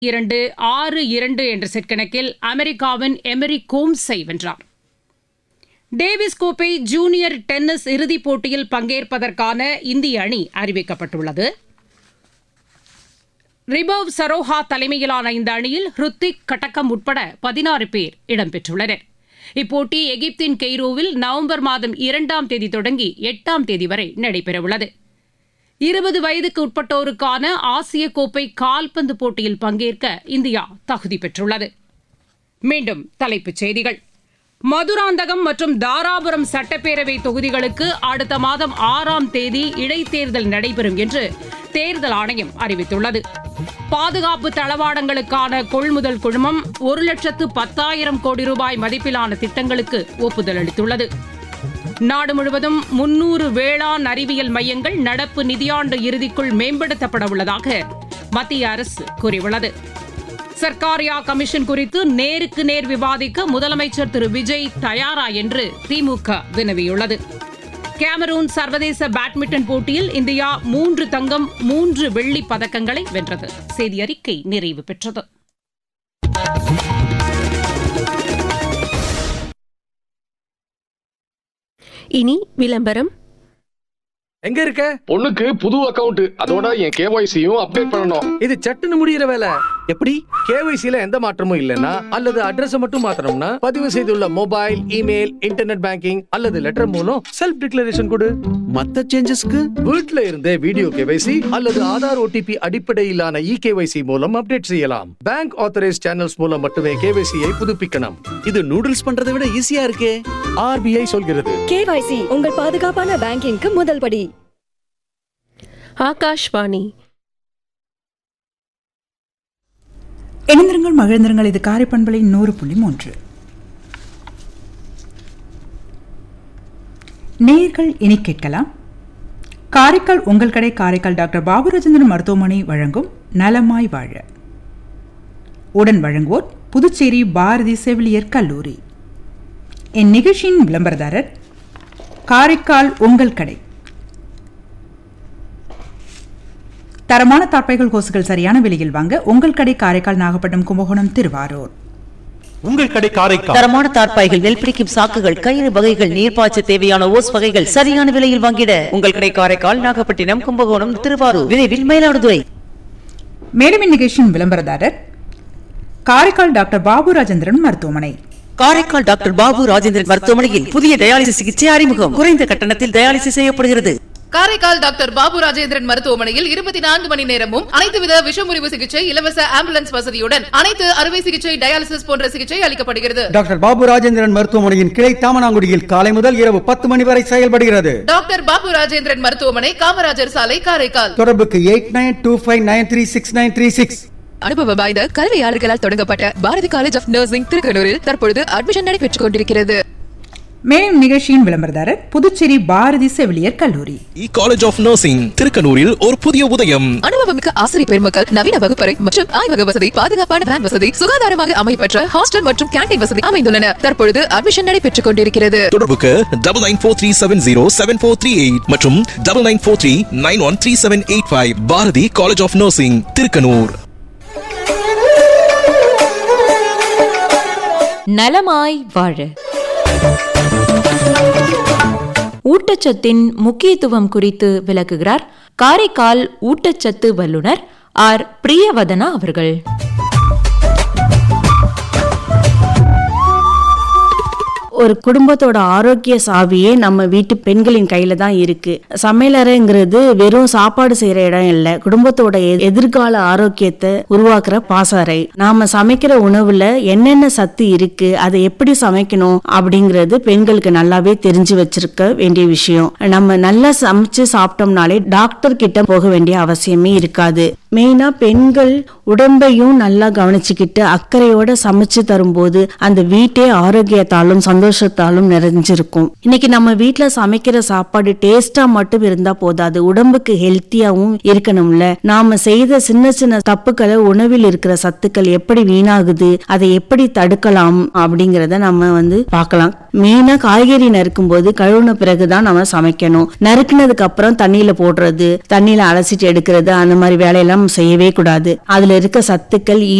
இரண்டு ஆறு இரண்டு என்ற செட் கணக்கில் அமெரிக்காவின் எமரி கோம்ஸை வென்றார் டேவிஸ் கோப்பை ஜூனியர் டென்னிஸ் இறுதிப் போட்டியில் பங்கேற்பதற்கான இந்திய அணி அறிவிக்கப்பட்டுள்ளது ரிபவ் சரோஹா தலைமையிலான இந்த அணியில் ஹிருத்திக் கட்டக்கம் உட்பட பதினாறு பேர் இடம்பெற்றுள்ளனர் இப்போட்டி எகிப்தின் கெய்ரோவில் நவம்பர் மாதம் இரண்டாம் தேதி தொடங்கி எட்டாம் தேதி வரை நடைபெறவுள்ளது இருபது வயதுக்கு உட்பட்டோருக்கான ஆசிய கோப்பை கால்பந்து போட்டியில் பங்கேற்க இந்தியா தகுதி பெற்றுள்ளது மீண்டும் தலைப்புச் செய்திகள் மதுராந்தகம் மற்றும் தாராபுரம் சட்டப்பேரவை தொகுதிகளுக்கு அடுத்த மாதம் ஆறாம் தேதி இடைத்தேர்தல் நடைபெறும் என்று தேர்தல் ஆணையம் அறிவித்துள்ளது பாதுகாப்பு தளவாடங்களுக்கான கொள்முதல் குழுமம் ஒரு லட்சத்து பத்தாயிரம் கோடி ரூபாய் மதிப்பிலான திட்டங்களுக்கு ஒப்புதல் அளித்துள்ளது நாடு முழுவதும் முன்னூறு வேளாண் அறிவியல் மையங்கள் நடப்பு நிதியாண்டு இறுதிக்குள் மேம்படுத்தப்பட உள்ளதாக மத்திய அரசு கூறியுள்ளது சர்க்காரியா கமிஷன் குறித்து நேருக்கு நேர் விவாதிக்க முதலமைச்சர் திரு விஜய் தயாரா என்று திமுக வினவியுள்ளது கேமரூன் சர்வதேச பேட்மிண்டன் போட்டியில் இந்தியா மூன்று தங்கம் மூன்று வெள்ளிப் பதக்கங்களை வென்றது செய்தி அறிக்கை நிறைவு பெற்றது இனி விளம்பரம் எங்க இருக்க பொண்ணுக்கு புது அக்கவுண்ட் அதோட என் கேஒய்சியும் அப்டேட் பண்ணணும் இது சட்டுன்னு முடியிற வேலை எப்படி கேவைசில எந்த மாற்றமும் இல்லனா அல்லது அட்ரஸ் மட்டும் மாத்தணும்னா பதிவு செய்துள்ள மொபைல் இமெயில் இன்டர்நெட் பேங்கிங் அல்லது லெட்டர் மூலம் செல்ஃப் டிக்ளரேஷன் கொடு மத்த சேஞ்சஸ்க்கு வீட்ல இருந்தே வீடியோ கேவைசி அல்லது ஆதார் ஓடிபி அடிப்படையிலான இ கேவைசி மூலம் அப்டேட் செய்யலாம் பேங்க் ஆத்தரைஸ் சேனல்ஸ் மூலம் மட்டுமே கேவைசியை புதுப்பிக்கணும் இது நூடுல்ஸ் பண்றதை விட ஈஸியா இருக்கே ஆர்பிஐ சொல்கிறது கேவைசி உங்கள் பாதுகாப்பான பேங்கிங்க்கு முதல் படி ஆகாஷ்வாணி இணைந்திருங்கள் மகிழ்ந்திருங்கள் இது காரைப்பண்பலை நூறு புள்ளி மூன்று நேர்கள் இனி கேட்கலாம் காரைக்கால் உங்கள் கடை காரைக்கால் டாக்டர் பாபுராஜேந்திரன் மருத்துவமனை வழங்கும் நலமாய் வாழ உடன் வழங்குவோர் புதுச்சேரி பாரதி செவிலியர் கல்லூரி இந்நிகழ்ச்சியின் விளம்பரதாரர் காரைக்கால் உங்கள் கடை தரமான தார்ப்பைகள் கோசுகள் சரியான விலையில் வாங்க உங்கள் கடை காரைக்கால் நாகப்பட்டினம் கும்பகோணம் திருவாரூர் உங்கள் கடை காரைக்கால் தரமான தார்ப்பாய்கள் நெல் பிடிக்கும் சாக்குகள் கயிறு வகைகள் நீர்ப்பாய்ச்ச தேவையான ஓஸ் வகைகள் சரியான விலையில் வாங்கிட உங்கள் கடை காரைக்கால் நாகப்பட்டினம் கும்பகோணம் திருவாரூர் விரைவில் மயிலாடுதுறை மேலும் இந்நிகழ்ச்சியின் விளம்பரதாரர் காரைக்கால் டாக்டர் பாபு ராஜேந்திரன் மருத்துவமனை காரைக்கால் டாக்டர் பாபு ராஜேந்திரன் மருத்துவமனையில் புதிய டயாலிசிஸ் சிகிச்சை அறிமுகம் குறைந்த கட்டணத்தில் டயாலிசிஸ் செய்யப்படுகிறது காரைக்கால் டாக்டர் பாபு ராஜேந்திரன் மருத்துவமனையில் இருபத்தி நான்கு மணி நேரமும் அனைத்து வித விஷமுறிவு சிகிச்சை இலவச ஆம்புலன்ஸ் வசதியுடன் அனைத்து அறுவை சிகிச்சை டயாலிசிஸ் போன்ற சிகிச்சை அளிக்கப்படுகிறது டாக்டர் பாபு ராஜேந்திரன் மருத்துவமனையின் கிளை தாமனாங்குடியில் காலை முதல் இரவு பத்து மணி வரை செயல்படுகிறது டாக்டர் பாபு ராஜேந்திரன் மருத்துவமனை காமராஜர் சாலை காரைக்கால் தொடர்புக்கு eight nine two five nine three six nine three six அனுபவம் வாய்ந்த கல்வியாளர்களால் தொடங்கப்பட்ட பாரதி காலேஜ் ஆஃப் நர்சிங் திருக்கனூரில் தற்பொழுது அட்மிஷன் நடைபெற்றுக் கொண்டிருக்கிறது மேலும் நிகழ்ச்சியின் விளம்பரதாரர் புதுச்சேரி பாரதி செவிலியர் கல்லூரி காலேஜ் ஆஃப் நர்சிங் திருக்கனூரில் ஒரு புதிய உதயம் அனுபவமிக்க ஆசிரியர் பெருமக்கள் நவீன வகுப்பறை மற்றும் ஆய்வக வசதி பாதுகாப்பான வேன் வசதி சுகாதாரமாக அமைப்பற்ற ஹாஸ்டல் மற்றும் கேண்டீன் வசதி அமைந்துள்ளன தற்பொழுது அட்மிஷன் நடைபெற்றுக் கொண்டிருக்கிறது தொடர்புக்கு double nine four three seven zero seven four three eight மற்றும் double nine four three nine one three seven eight five Bharathi college of nursing Thirukanur நலமாய் வாழ ஊட்டச்சத்தின் முக்கியத்துவம் குறித்து விளக்குகிறார் காரைக்கால் ஊட்டச்சத்து வல்லுநர் ஆர் பிரியவதனா அவர்கள் ஒரு குடும்பத்தோட ஆரோக்கிய சாவியே நம்ம வீட்டு பெண்களின் கையில தான் இருக்கு சமையலறைங்கிறது வெறும் சாப்பாடு செய்யற இடம் இல்ல குடும்பத்தோட எ- எதிர்கால ஆரோக்கியத்தை உருவாக்குற பாசறை நாம சமைக்கிற உணவுல என்னென்ன சத்து இருக்கு அதை எப்படி சமைக்கணும் அப்படிங்கிறது பெண்களுக்கு நல்லாவே தெரிஞ்சு வச்சிருக்க வேண்டிய விஷயம் நம்ம நல்லா சமைச்சு சாப்பிட்டோம்னாலே டாக்டர் கிட்ட போக வேண்டிய அவசியமே இருக்காது மெயினா பெண்கள் உடம்பையும் நல்லா கவனிச்சுக்கிட்டு அக்கறையோட சமைச்சு தரும்போது அந்த வீட்டே ஆரோக்கியத்தாலும் சந்தோஷ சந்தோஷத்தாலும் நிறைஞ்சிருக்கும் இன்னைக்கு நம்ம வீட்ல சமைக்கிற சாப்பாடு டேஸ்டா மட்டும் இருந்தா போதாது உடம்புக்கு ஹெல்த்தியாவும் இருக்கணும்ல நாம செய்த சின்ன சின்ன தப்புக்களை உணவில் இருக்கிற சத்துக்கள் எப்படி வீணாகுது அதை எப்படி தடுக்கலாம் அப்படிங்கறத நம்ம வந்து பார்க்கலாம் மெயினா காய்கறி நறுக்கும் போது கழுவுன பிறகுதான் நம்ம சமைக்கணும் நறுக்குனதுக்கு அப்புறம் தண்ணியில போடுறது தண்ணியில அலசிட்டு எடுக்கிறது அந்த மாதிரி வேலையெல்லாம் செய்யவே கூடாது அதுல இருக்க சத்துக்கள்